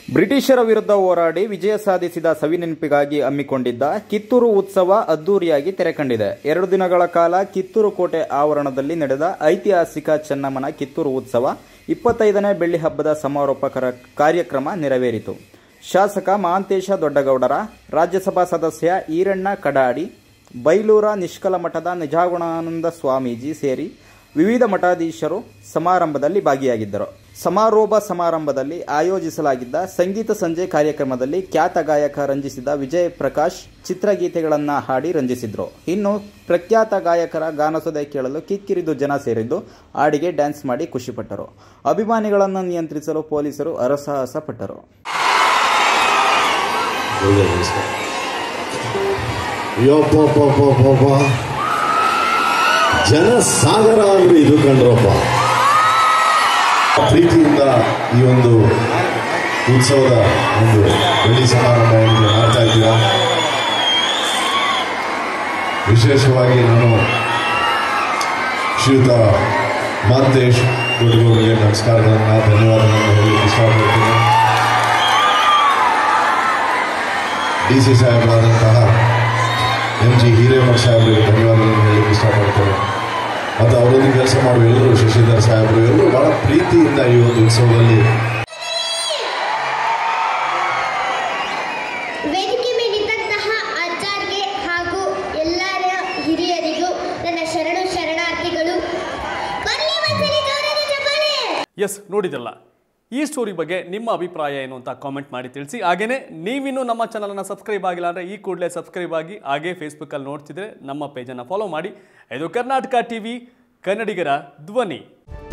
ಬ್ರಿಟಿಷರ ವಿರುದ್ಧ ಹೋರಾಡಿ ವಿಜಯ ಸಾಧಿಸಿದ ಸವಿನೆನಪಿಗಾಗಿ ಹಮ್ಮಿಕೊಂಡಿದ್ದ ಕಿತ್ತೂರು ಉತ್ಸವ ಅದ್ದೂರಿಯಾಗಿ ತೆರೆಕಂಡಿದೆ ಎರಡು ದಿನಗಳ ಕಾಲ ಕಿತ್ತೂರು ಕೋಟೆ ಆವರಣದಲ್ಲಿ ನಡೆದ ಐತಿಹಾಸಿಕ ಚೆನ್ನಮ್ಮನ ಕಿತ್ತೂರು ಉತ್ಸವ ಇಪ್ಪತ್ತೈದನೇ ಬೆಳ್ಳಿ ಹಬ್ಬದ ಸಮಾರೋಪ ಕರ- ಕಾರ್ಯಕ್ರಮ ನೆರವೇರಿತು ಶಾಸಕ ಮಹಾಂತೇಶ ದೊಡ್ಡಗೌಡರ ರಾಜ್ಯಸಭಾ ಸದಸ್ಯ ಈರಣ್ಣ ಕಡಾಡಿ ಬೈಲೂರ ನಿಷ್ಕಲ ಮಠದ ನಿಜಾಗುಣಾನಂದ ಸ್ವಾಮೀಜಿ ಸೇರಿ ವಿವಿಧ ಮಠಾಧೀಶರು ಸಮಾರಂಭದಲ್ಲಿ ಭಾಗಿಯಾಗಿದ್ದರು ಸಮಾರೋಪ ಸಮಾರಂಭದಲ್ಲಿ ಆಯೋಜಿಸಲಾಗಿದ್ದ ಸಂಗೀತ ಸಂಜೆ ಕಾರ್ಯಕ್ರಮದಲ್ಲಿ ಖ್ಯಾತ ಗಾಯಕ ರಂಜಿಸಿದ ವಿಜಯ್ ಪ್ರಕಾಶ್ ಚಿತ್ರಗೀತೆಗಳನ್ನು ಹಾಡಿ ರಂಜಿಸಿದ್ರು ಇನ್ನು ಪ್ರಖ್ಯಾತ ಗಾಯಕರ ಗಾನಸೊದೆ ಕೇಳಲು ಕಿಕ್ಕಿರಿದು ಜನ ಸೇರಿದ್ದು ಹಾಡಿಗೆ ಡ್ಯಾನ್ಸ್ ಮಾಡಿ ಖುಷಿಪಟ್ಟರು ಅಭಿಮಾನಿಗಳನ್ನು ನಿಯಂತ್ರಿಸಲು ಪೊಲೀಸರು ಹರಸಾಹಸ ಪಟ್ಟರು ಒಳ್ಳೆ ಹೆಸರು. ಯಪ್ಪಪ್ಪಪ್ಪಪ್ಪಪ್ಪ. ಜನ ಸಾಗರ ಅಂದ್ರೆ ಇದು ಕಂಡ್ರಪ್ಪ ಪ್ರೀತಿಯಿಂದ ಈ ಒಂದು ಉತ್ಸವದ ಒಂದು ಬೆಳ್ಳಿ ಸಮಾರಂಭ ಏನಿದೆ ಮಾಡ್ತಾ ಇದ್ದೀರಾ ವಿಶೇಷವಾಗಿ ನಾನು ಶ್ರೀಯುತ ಮಾಂತೇಶ್ ದೊಡ್ಡಗೌಡರಿಗೆ ನಮಸ್ಕಾರಗಳನ್ನ ಧನ್ಯವಾದಗಳನ್ನು ಹೇಳಲಿಕ್ಕೆ ಇಷ್ಟಪಡ್ತೀನಿ ಡಿ ಸಿ ಸಾಹೇಬರಾದಂತಹ ಎಂ ಜಿ ಹಿರೇಮಠ ಸಾಹೇಬರಿಗೆ ಧನ್ಯವಾದಗಳನ್ನು ಹೇಳಲಿಕ್ಕೆ ಇಷ್ಟಪಡ್ತೇನೆ ಮತ್ತು ಅವರೊಂದಿಗೆ ಕೆಲಸ ಮಾಡುವ ಎಲ್ಲರೂ ಶಶಿಧರ್ ಸಾಹೇಬರು ಎಲ್ಲರೂ ಬಹಳ ಪ್ರೀತಿಯಿಂದ ಈ ಒಂದು ಉತ್ಸವದಲ್ಲಿ ವೇದಿಕೆ ಮೇಲಿದ್ದಂತಹ ಆಚಾರ್ಗೆ ಹಾಗೂ ಎಲ್ಲರ ಹಿರಿಯರಿಗೂ ನನ್ನ ಶರಣು ಶರಣಾರ್ಥಿಗಳು ಬರ್ಲಿ ಒಂದ್ಸಲಿ ಜೋರಾದ ಚಪ್ಪಾಳೆ ಎಸ್ ನೋಡಿದಲ್ಲ ಈ ಸ್ಟೋರಿ ಬಗ್ಗೆ ನಿಮ್ಮ ಅಭಿಪ್ರಾಯ ಏನು ಅಂತ ಕಾಮೆಂಟ್ ಮಾಡಿ ತಿಳಿಸಿ ಹಾಗೇನೇ ನೀವಿನ್ನೂ ನಮ್ಮ ಚಾನಲನ್ನು ಸಬ್ಸ್ಕ್ರೈಬ್ ಆಗಿಲ್ಲ ಅಂದರೆ ಈ ಕೂಡಲೇ ಸಬ್ಸ್ಕ್ರೈಬ್ ಆಗಿ ಹಾಗೇ ಫೇಸ್ಬುಕ್ಕಲ್ಲಿ ನೋಡ್ತಿದ್ರೆ ನಮ್ಮ ಪೇಜನ್ನು ಫಾಲೋ ಮಾಡಿ ಇದು ಕರ್ನಾಟಕ ಟಿ ವಿ ಕನ್ನಡಿಗರ ಧ್ವನಿ